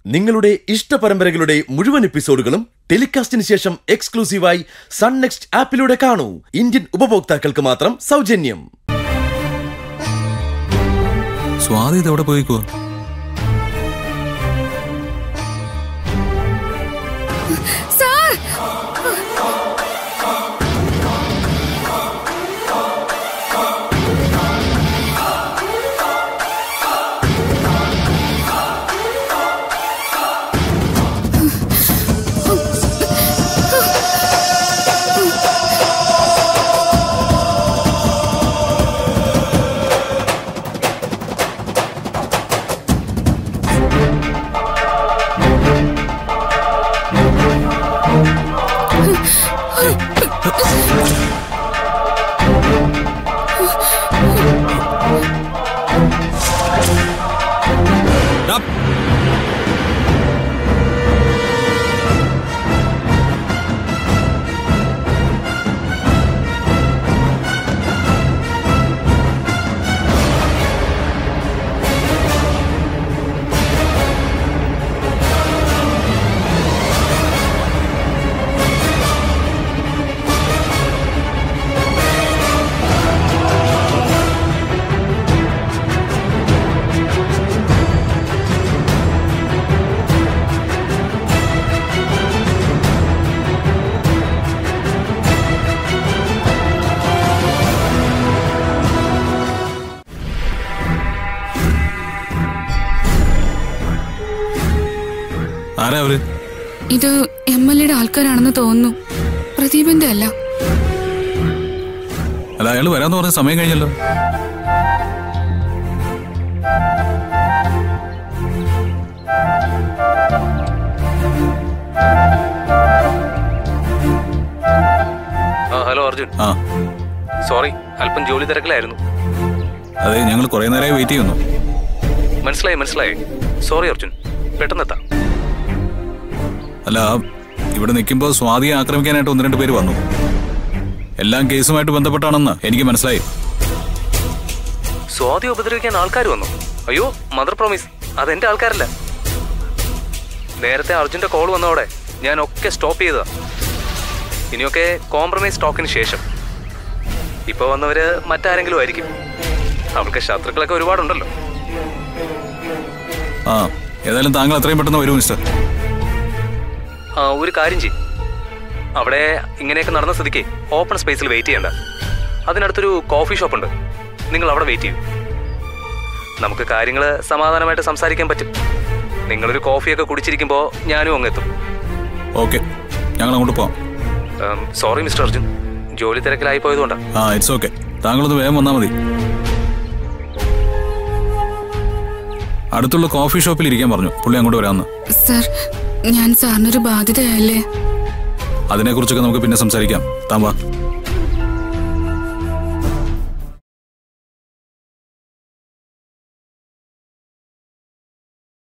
നിങ്ങളുടെ ഇഷ്ട പരമ്പരകളുടെ മുഴുവൻ എപ്പിസോഡുകളും ടെലികാസ്റ്റിന് ശേഷം എക്സ്ക്ലൂസീവായി സൺ നെക്സ്റ്റ് ആപ്പിലൂടെ കാണൂ ഇന്ത്യൻ ഉപഭോക്താക്കൾക്ക് മാത്രം സൗജന്യം സ്വാതി ഇത് എവിടെ പോയിക്കോ സാർ ഡാ. ആരാ അവര് ഇത് എം എൽ എയുടെ ആൾക്കാരാണെന്ന് തോന്നുന്നു പ്രദീപിന്റെ അല്ല അല്ല അയാൾ വരാന്ന് പറഞ്ഞ സമയം കഴിഞ്ഞല്ലോ ആ ഹലോ അർജുൻ ആ സോറി അല്പം ജോലി തിരക്കിലായിരുന്നു അതെ ഞങ്ങൾ കുറെ നേരമായി വെയിറ്റ് ചെയ്യുന്നു മനസ്സിലായി മനസ്സിലായി സോറി അർജുൻ പെട്ടെന്നെത്താം അല്ല ഇവിടെ നിൽക്കുമ്പോൾ സ്വാതിയെ ആക്രമിക്കാനായിട്ട് ഒന്ന് രണ്ട് പേര് വന്നു എല്ലാം കേസുമായിട്ട് ബന്ധപ്പെട്ടാണെന്ന് എനിക്ക് മനസ്സിലായി സ്വാതി ഉപദ്രവിക്കാൻ ആൾക്കാർ വന്നു അയ്യോ മദർ പ്രോമിസ് അതെന്റെ ആൾക്കാരല്ല നേരത്തെ അർജുന്റെ കോൾ വന്നതോടെ ഞാൻ ഒക്കെ സ്റ്റോപ്പ് ചെയ്തതാ ഇനിയൊക്കെ കോംപ്രമൈസ് ടോക്കിന് ശേഷം ഇപ്പൊ വന്നവര് മറ്റാരെങ്കിലും ആയിരിക്കും അവർക്ക് ശത്രുക്കളൊക്കെ ഒരുപാടുണ്ടല്ലോ ആ ഏതായാലും താങ്കൾ എത്രയും പെട്ടെന്ന് വരൂ മിസ്റ്റർ ആ ഒരു കാര്യം ചെയ്യും അവിടെ ഇങ്ങനെയൊക്കെ നടന്ന സ്ഥിതിക്ക് ഓപ്പൺ സ്പേസിൽ വെയിറ്റ് ചെയ്യണ്ട അതിനടുത്തൊരു കോഫി ഷോപ്പ് ഉണ്ട് നിങ്ങൾ അവിടെ വെയിറ്റ് ചെയ്യും നമുക്ക് കാര്യങ്ങൾ സമാധാനമായിട്ട് സംസാരിക്കാൻ പറ്റും നിങ്ങളൊരു കോഫിയൊക്കെ കുടിച്ചിരിക്കുമ്പോൾ ഞാനും അങ്ങെത്തും ഓക്കെ ഞങ്ങൾ അങ്ങോട്ട് പോവാം സോറി മിസ്റ്റർ അർജുൻ ജോലി തിരക്കിലായി പോയതുകൊണ്ടാണ് ആ ഇറ്റ്സ് ഓക്കെ താങ്കളൊന്ന് വേഗം വന്നാൽ മതി അടുത്തുള്ള കോഫി ഷോപ്പിൽ ഇരിക്കാൻ പറഞ്ഞു പുള്ളി അങ്ങോട്ട് വരാമെന്ന് സർ ഞാൻ സാറിനൊരു ബാധ്യതയല്ലേ അതിനെക്കുറിച്ചൊക്കെ നമുക്ക് പിന്നെ സംസാരിക്കാം താൻ വാ